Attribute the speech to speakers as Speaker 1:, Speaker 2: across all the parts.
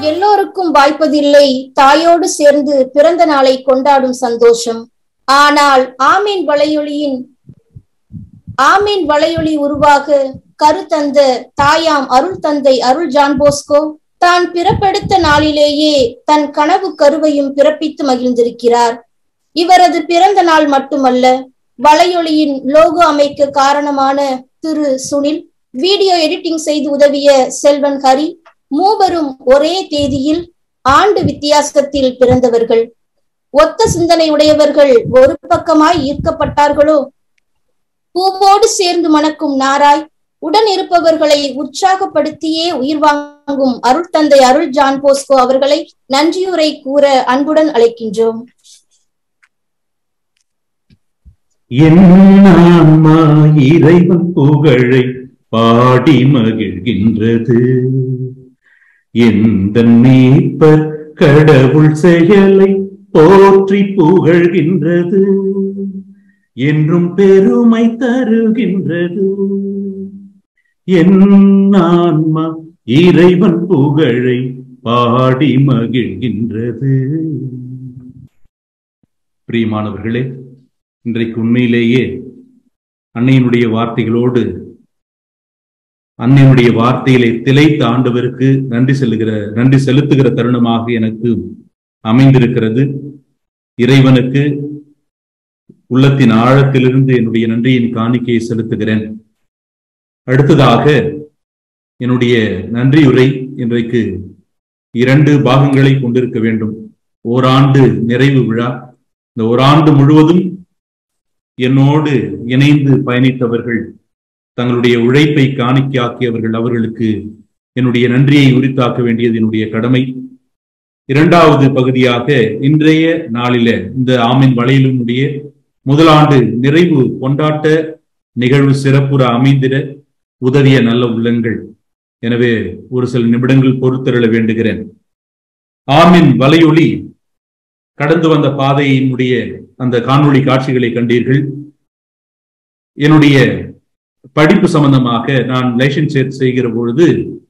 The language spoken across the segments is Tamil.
Speaker 1: எல்லோருக்கும் வாய்ப்பதில்லை தாயோடு சேர்ந்து பிறந்த நாளை கொண்டாடும் சந்தோஷம் ஆனால் ஆமீன் வளையொலியின் ஆமீன் வளையொலி உருவாக கருத்தந்த தாயாம் அருள் தந்தை அருள் ஜான் போஸ்கோ தான் பிறப்பெடுத்த நாளிலேயே தன் கனவு கருவையும் பிறப்பித்து மகிழ்ந்திருக்கிறார் இவரது பிறந்த நாள் மட்டுமல்ல வலையொலியின் லோகோ அமைக்க காரணமான திரு சுனில் வீடியோ எடிட்டிங் செய்து உதவிய செல்வன் ஹரி மூவரும் ஒரே தேதியில் ஆண்டு வித்தியாசத்தில் பிறந்தவர்கள் ஒத்த சிந்தனை உடையவர்கள் ஒரு பக்கமாய் ஈர்க்கப்பட்டார்களோ பூவோடு சேர்ந்து மணக்கும் நாராய் உடன் இருப்பவர்களை உற்சாகப்படுத்தியே உயிர் வாங்கும் அருள் தந்தை அருள் ஜான் போஸ்கோ அவர்களை நன்றியுரை கூற அன்புடன் அழைக்கின்றோம்
Speaker 2: என்னாமா இறைவன் புகழை பாடி மகிழ்கின்றது எந்த மீட்பர் கடவுள் செயலை போற்றி புகழ்கின்றது என்றும் பெருமை தருகின்றது என் ஆன்மா இறைவன் புகழை பாடி மகிழ்கின்றது பிரியமானவர்களே இன்றைக்கு உண்மையிலேயே அன்னையினுடைய வார்த்தைகளோடு அன்னையினுடைய வார்த்தையிலே திளைத்த ஆண்டவருக்கு நன்றி செல்லுகிற நன்றி செலுத்துகிற தருணமாக எனக்கு அமைந்திருக்கிறது இறைவனுக்கு உள்ளத்தின் ஆழத்திலிருந்து என்னுடைய நன்றியின் காணிக்கையை செலுத்துகிறேன் அடுத்ததாக என்னுடைய நன்றியுரை இன்றைக்கு இரண்டு பாகங்களை கொண்டிருக்க வேண்டும் ஓராண்டு நிறைவு விழா இந்த ஓராண்டு முழுவதும் என்னோடு இணைந்து பயணித்தவர்கள் தங்களுடைய உழைப்பை காணிக்கையாக்கியவர்கள் அவர்களுக்கு என்னுடைய நன்றியை உரித்தாக்க வேண்டியது என்னுடைய கடமை இரண்டாவது பகுதியாக இன்றைய நாளில இந்த ஆமின் வளையலினுடைய முதலாண்டு நிறைவு கொண்டாட்ட நிகழ்வு சிறப்புற அமைந்திட உதவிய நல்ல உள்ளங்கள் எனவே ஒரு சில நிமிடங்கள் பொறுத்தருள வேண்டுகிறேன் ஆமின் வலையொலி கடந்து வந்த பாதையினுடைய அந்த காணொளி காட்சிகளை கண்டீர்கள் என்னுடைய படிப்பு சம்பந்தமாக நான் லைசன்ஸ் செய்கிற பொழுது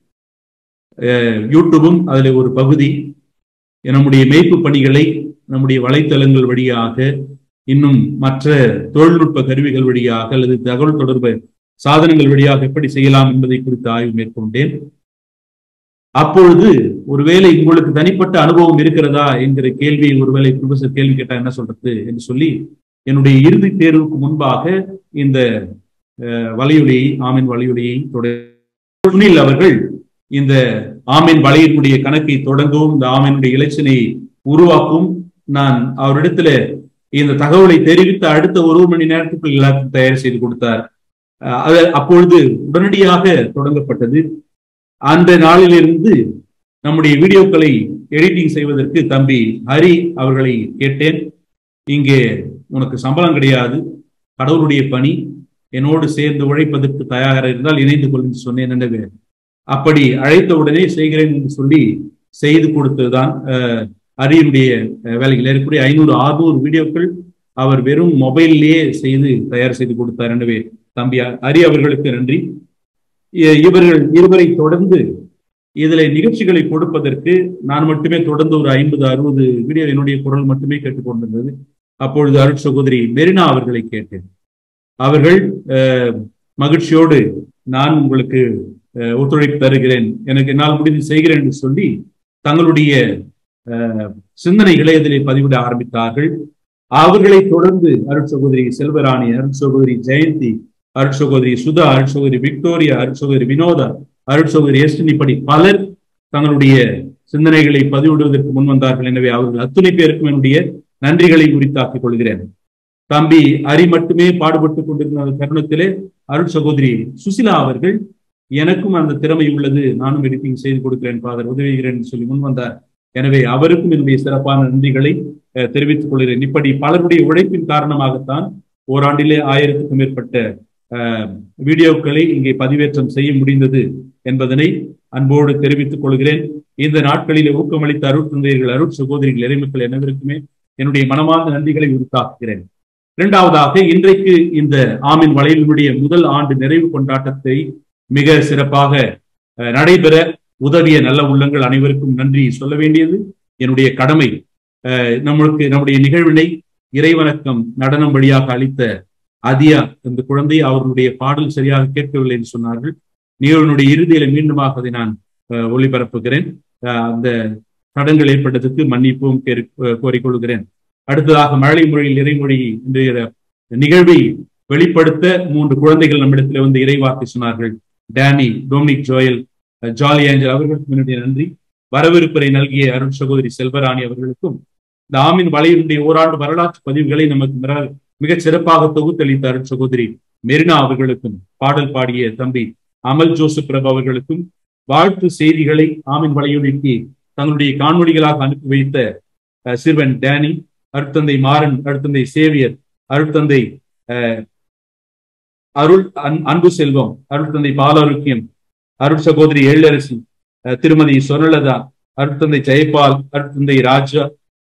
Speaker 2: யூடியூபும் அதுல ஒரு பகுதி நம்முடைய மேய்ப்பு பணிகளை நம்முடைய வலைத்தளங்கள் வழியாக இன்னும் மற்ற தொழில்நுட்ப கருவிகள் வழியாக அல்லது தகவல் தொடர்பு சாதனங்கள் வழியாக எப்படி செய்யலாம் என்பதை குறித்து ஆய்வு மேற்கொண்டேன் அப்பொழுது ஒருவேளை உங்களுக்கு தனிப்பட்ட அனுபவம் இருக்கிறதா என்கிற கேள்வி ஒருவேளை ப்ரொஃபசர் கேள்வி கேட்டா என்ன சொல்றது என்று சொல்லி என்னுடைய இறுதி தேர்வுக்கு முன்பாக இந்த வலையொலியை ஆமின் வலையொலியை தொடர் அவர்கள் இந்த ஆமின் வலையினுடைய கணக்கை தொடங்கவும் இந்த ஆமினுடைய இலச்சினை உருவாக்கும் நான் அவரிடத்துல இந்த தகவலை தெரிவித்த அடுத்த ஒரு மணி நேரத்துக்குள் எல்லாத்தையும் தயார் செய்து கொடுத்தார் அது அப்பொழுது உடனடியாக தொடங்கப்பட்டது அந்த நாளிலிருந்து நம்முடைய வீடியோக்களை எடிட்டிங் செய்வதற்கு தம்பி ஹரி அவர்களை கேட்டேன் இங்கே உனக்கு சம்பளம் கிடையாது கடவுளுடைய பணி என்னோடு சேர்ந்து உழைப்பதற்கு தயாராக இருந்தால் இணைந்து கொள் என்று சொன்னேன் எனவே அப்படி அழைத்த உடனே செய்கிறேன் என்று சொல்லி செய்து கொடுத்ததுதான் அரியனுடைய வேலைகள் ஏற்கனவே ஐநூறு ஆறுநூறு வீடியோக்கள் அவர் வெறும் மொபைல்லேயே செய்து தயார் செய்து கொடுத்தார் எனவே தம்பி அரி அவர்களுக்கு நன்றி இவர்கள் இருவரை தொடர்ந்து இதுல நிகழ்ச்சிகளை கொடுப்பதற்கு நான் மட்டுமே தொடர்ந்து ஒரு ஐம்பது அறுபது வீடியோ என்னுடைய குரல் மட்டுமே கேட்டுக்கொண்டிருந்தது அப்பொழுது அருட் சகோதரி மெரினா அவர்களை கேட்டேன் அவர்கள் மகிழ்ச்சியோடு நான் உங்களுக்கு ஒத்துழைப்பு தருகிறேன் எனக்கு என்னால் முடிந்து செய்கிறேன் என்று சொல்லி தங்களுடைய சிந்தனைகளை இதிலே பதிவிட ஆரம்பித்தார்கள் அவர்களை தொடர்ந்து அருட் சகோதரி செல்வராணி அருட் சகோதரி ஜெயந்தி அருட் சகோதரி சுதா அருட் சகோதரி விக்டோரியா அருட் சகோதரி வினோதா அருட் சகோதரி எஸ்டின் இப்படி பலர் தங்களுடைய சிந்தனைகளை பதிவிடுவதற்கு முன் வந்தார்கள் எனவே அவர்கள் அத்துணை பேருக்கும் என்னுடைய நன்றிகளை உரித்தாக்கிக் கொள்கிறேன் தம்பி அரி மட்டுமே பாடுபட்டுக் கொண்டிருந்த தருணத்திலே அருட் சகோதரி சுசிலா அவர்கள் எனக்கும் அந்த திறமை உள்ளது நானும் எடிட்டிங் செய்து கொடுக்கிறேன் ஃபாதர் உதவுகிறேன் சொல்லி முன் வந்தார் எனவே அவருக்கும் என்னுடைய சிறப்பான நன்றிகளை தெரிவித்துக் கொள்கிறேன் இப்படி பலருடைய உழைப்பின் காரணமாகத்தான் ஓராண்டிலே ஆயிரத்துக்கும் மேற்பட்ட வீடியோக்களை இங்கே பதிவேற்றம் செய்ய முடிந்தது என்பதனை அன்போடு தெரிவித்துக் கொள்கிறேன் இந்த நாட்களிலே ஊக்கமளித்த அருட் தந்தையர்கள் அருட் சகோதரிகள் இறைமக்கள் அனைவருக்குமே என்னுடைய மனமார்ந்த நன்றிகளை உரித்தாக்குகிறேன் இரண்டாவதாக இன்றைக்கு இந்த ஆமின் வளையலினுடைய முதல் ஆண்டு நிறைவு கொண்டாட்டத்தை மிக சிறப்பாக நடைபெற உதவிய நல்ல உள்ளங்கள் அனைவருக்கும் நன்றி சொல்ல வேண்டியது என்னுடைய கடமை நம்மளுக்கு நம்முடைய நிகழ்வினை இறைவணக்கம் நடனம் வழியாக அளித்த அதியா இந்த குழந்தை அவர்களுடைய பாடல் சரியாக கேட்கவில்லை என்று சொன்னார்கள் நிகழ்வினுடைய இறுதியில மீண்டுமாக அதை நான் ஒளிபரப்புகிறேன் அந்த தடங்கள் ஏற்பட்டதுக்கு மன்னிப்பும் கோரிக்கொள்கிறேன் அடுத்ததாக மழலை மொழியில் இறைமொழி இன்றைய நிகழ்வை வெளிப்படுத்த மூன்று குழந்தைகள் நம்மிடத்தில் வந்து இறைவாக்கு சொன்னார்கள் Danny Dominic Joel Jolly Angel அவர்களுக்கு என்னுடைய நன்றி வரவிருப்பரை நல்கிய அருண் சகோதரி செல்வராணி அவர்களுக்கும் இந்த ஆமின் வலையினுடைய ஓராண்டு வரலாற்று பதிவுகளை நமக்கு மிகச் சிறப்பாக தொகுத்தளித்த அருண் சகோதரி மெரினா அவர்களுக்கும் பாடல் பாடிய தம்பி அமல் ஜோசப் பிரபு அவர்களுக்கும் வாழ்த்து செய்திகளை ஆமின் வலையொலிக்கு தங்களுடைய காணொலிகளாக அனுப்பி வைத்த சிறுவன் டேனி அருட்தந்தை மாறன் அருட்தந்தை சேவியர் அருட்தந்தை அருள் அன்பு செல்வம் அருட்தந்தை பாலாரோக்கியம் அருள் சகோதரி எழிலரசி திருமதி சொர்ணலதா அருட்தந்தை ஜெயபால் அருட்தந்தை ராஜா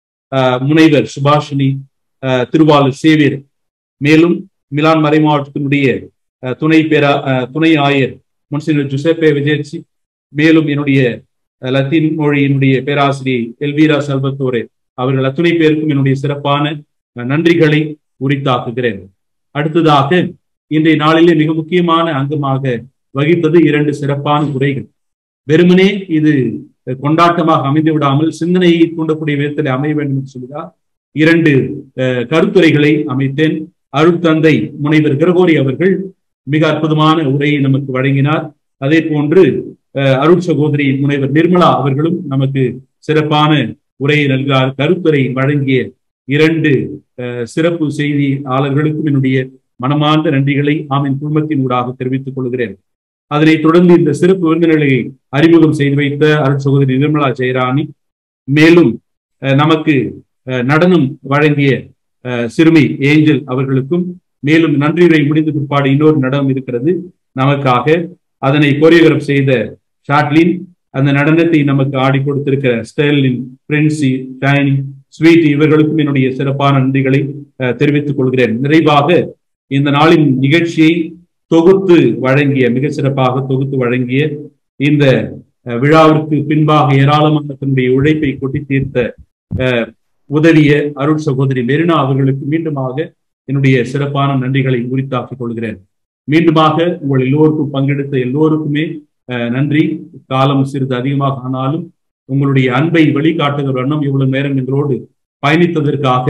Speaker 2: முனைவர் சுபாஷினி திருவாளர் சேவியர் மேலும் மிலான் மறை மாவட்டத்தினுடைய துணை பேரா துணை ஆயர் முன்சினர் ஜுசேப்பே விஜயச்சி மேலும் என்னுடைய லத்தீன் மொழியினுடைய பேராசிரியர் எல்வீரா செல்வத்தோரே அவர்கள் அத்துணை பேருக்கும் என்னுடைய சிறப்பான நன்றிகளை உரித்தாக்குகிறேன் அடுத்ததாக இன்றைய நாளிலே மிக முக்கியமான அங்கமாக வகித்தது இரண்டு சிறப்பான உரைகள் வெறுமனே இது கொண்டாட்டமாக அமைந்து விடாமல் சிந்தனையை தூண்டக்கூடிய விதத்தில் அமைய வேண்டும் என்று சொல்லுகிறார் இரண்டு கருத்துரைகளை அமைத்தேன் அருட்தந்தை முனைவர் கிரகோரி அவர்கள் மிக அற்புதமான உரையை நமக்கு வழங்கினார் அதே போன்று அருள் சகோதரி முனைவர் நிர்மலா அவர்களும் நமக்கு சிறப்பான உரையை நல்கார் கருத்துரை வழங்கிய இரண்டு சிறப்பு செய்தியாளர்களுக்கும் என்னுடைய மனமார்ந்த நன்றிகளை ஆமின் குழுமத்தின் ஊடாக தெரிவித்துக் கொள்கிறேன் அதனைத் தொடர்ந்து இந்த சிறப்பு விருந்தினர்களை அறிமுகம் செய்து வைத்த அருள் சகோதரி நிர்மலா ஜெயராணி மேலும் நமக்கு நடனம் வழங்கிய சிறுமி ஏஞ்சல் அவர்களுக்கும் மேலும் நன்றியுரை முடிந்த பிற்பாடு இன்னொரு நடனம் இருக்கிறது நமக்காக அதனை கோரியோகிராஃப் செய்த ஷாட்லின் அந்த நடனத்தை நமக்கு ஆடி கொடுத்திருக்கிற ஸ்டெர்லின் பிரின்சி டைனி ஸ்வீட் இவர்களுக்கும் என்னுடைய சிறப்பான நன்றிகளை தெரிவித்துக் கொள்கிறேன் நிறைவாக இந்த நாளின் நிகழ்ச்சியை தொகுத்து வழங்கிய மிக சிறப்பாக தொகுத்து வழங்கிய இந்த விழாவிற்கு பின்பாக ஏராளமான தன்னுடைய உழைப்பை கொட்டி தீர்த்த உதவிய அருள் சகோதரி மெரினா அவர்களுக்கு மீண்டுமாக என்னுடைய சிறப்பான நன்றிகளை உரித்தாக்கிக் கொள்கிறேன் மீண்டுமாக உங்கள் எல்லோருக்கும் பங்கெடுத்த எல்லோருக்குமே நன்றி காலம் சிறிது அதிகமாக ஆனாலும் உங்களுடைய அன்பை வெளிக்காட்டுகிற வண்ணம் இவ்வளவு நேரம் எங்களோடு பயணித்ததற்காக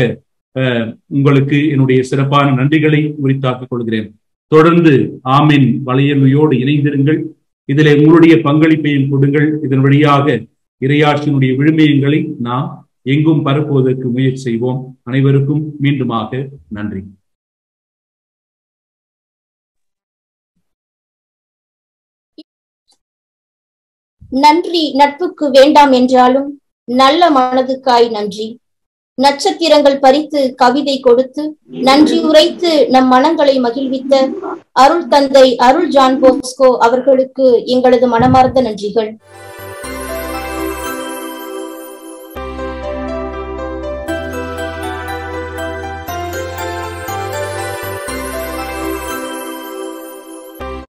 Speaker 2: உங்களுக்கு என்னுடைய சிறப்பான நன்றிகளை உரித்தாக்கிக் கொள்கிறேன் தொடர்ந்து ஆமின் வலையமையோடு இணைந்திருங்கள் இதில் உங்களுடைய பங்களிப்பையும் கொடுங்கள் இதன் வழியாக இரையாட்சியினுடைய விழுமியங்களை நாம் எங்கும் பரப்புவதற்கு முயற்சி செய்வோம் அனைவருக்கும் மீண்டுமாக நன்றி
Speaker 1: நன்றி நட்புக்கு வேண்டாம் என்றாலும் நல்ல மனதுக்காய் நன்றி நட்சத்திரங்கள் பறித்து கவிதை கொடுத்து நன்றி உரைத்து நம் மனங்களை மகிழ்வித்த அருள் தந்தை அருள் ஜான் போஸ்கோ அவர்களுக்கு எங்களது மனமார்ந்த நன்றிகள்